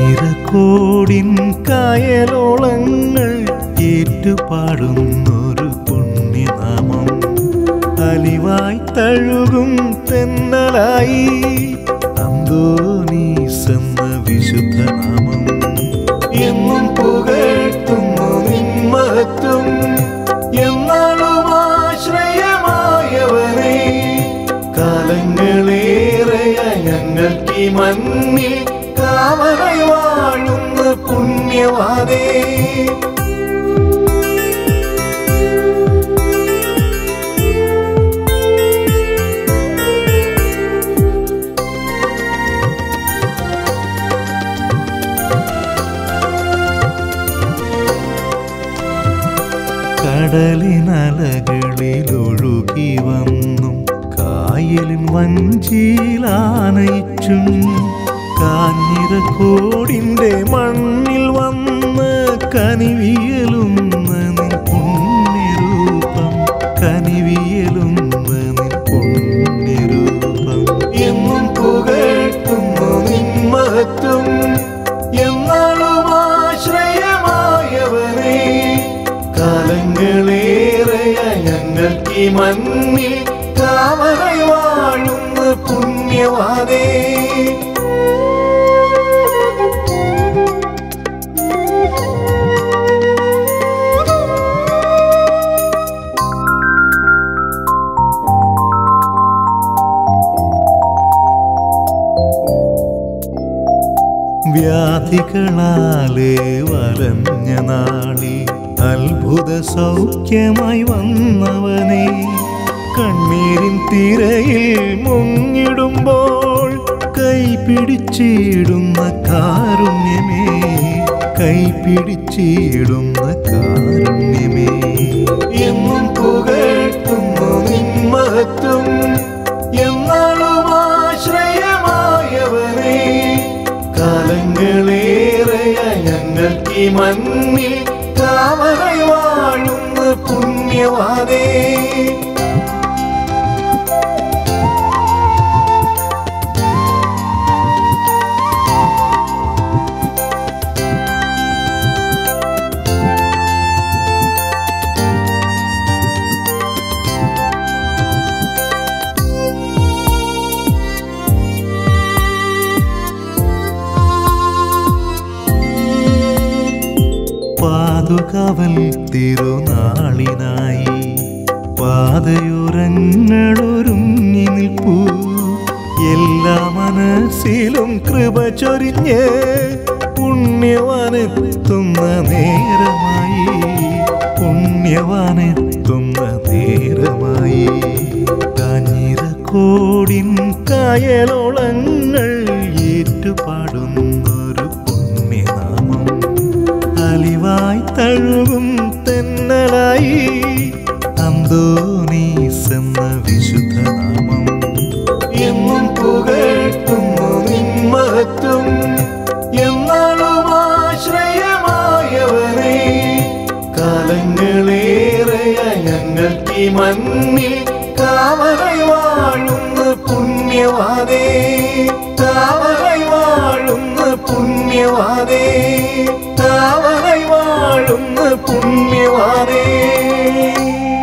കാഞ്ഞിരക്കോടിൻ കായലോളങ്ങൾ ഏറ്റുപാടുന്നൊരു പുണ്യനാമം അലിവായി തഴുകും തെന്നലായി അന്തോനീസ് എന്ന വിശുദ്ധനാമം എന്നും പുകഴ്ത്തുന്നു നിൻ മഹത്വം എന്നാളും ആശ്രയമായവനെ കാലങ്ങളേറെയായി ഞങ്ങൾക്ക് ഈ മണ്ണിൽ കാവലായി വാഴുന്ന പുണ്യവാദേ കടലിനലകളിലൊഴുകി വന്നും കായലിൻ വഞ്ചിയിലാനയിച്ചും കാഞ്ഞിരക്കോടിന്റെ മണ്ണിൽ വന്ന് കനിവിയലുന്ന നിൻ പുണ്യരൂപം കനിവിയലുന്ന നിൻ പുണ്യരൂപം എന്നും പുകഴ്ത്തുന്നു നിൻ മഹത്വം എന്നാളും ആശ്രയമായവനെ കാലങ്ങളേറെയായി ഞങ്ങൾക്ക് ഈ മണ്ണിൽ കാവലായി വാഴുന്ന പുണ്യവാദേ വ്യാധികളാലേ വലഞ്ഞ നാളിൽ അത്ഭുത സൗഖ്യമായി വന്നവനെ കണ്ണീരിൻ തിരയിൽ മുങ്ങിടുമ്പോൾ കൈപിടിച്ചിടുന്ന കാരുണ്യമേ കൈപിടിച്ചിടുന്ന കാരുണ്യമേ എന്നും പുകഴ്ത്തുന്നു നിൻ മഹത്വം എന്നാളും ആശ്രയമായവനെ കാലങ്ങളേറെയായി ഞങ്ങൾക്ക് ഈ മണ്ണിൽ കാവലായി വാഴുന്ന പുണ്യവാദേ പാതുകാവൽ തിരുനാളിനായി പാതയുരങ്ങളൊരുങ്ങി നിൽപ്പൂ എല്ലാ മനസ്സിലും കൃപ ചൊരിഞ്ഞ് പുണ്യവാനെത്തുന്ന നേരമായി പുണ്യവാനെത്തുന്ന നേരമായി കാഞ്ഞിരക്കോടിൻ കായലോളങ്ങൾ ഏറ്റുപാടുന്നൊരു പുണ്യനാമം അലിവായി തഴുകും തെന്നലായി അന്തോനീസ് എന്ന വിശുദ്ധനാമം എന്നും പുകഴ്ത്തുന്നു നിൻ മഹത്വം എന്നാളും ആശ്രയമായവനെ കാലങ്ങളേറെയായി ഞങ്ങൾക്ക് ഈ മണ്ണിൽ കാവലായി വാഴുന്ന പുണ്യവാദേ കാവലായി വാഴുന്ന പുണ്യവാദേ കാവലായി വാഴുന്ന പുണ്യവാദേ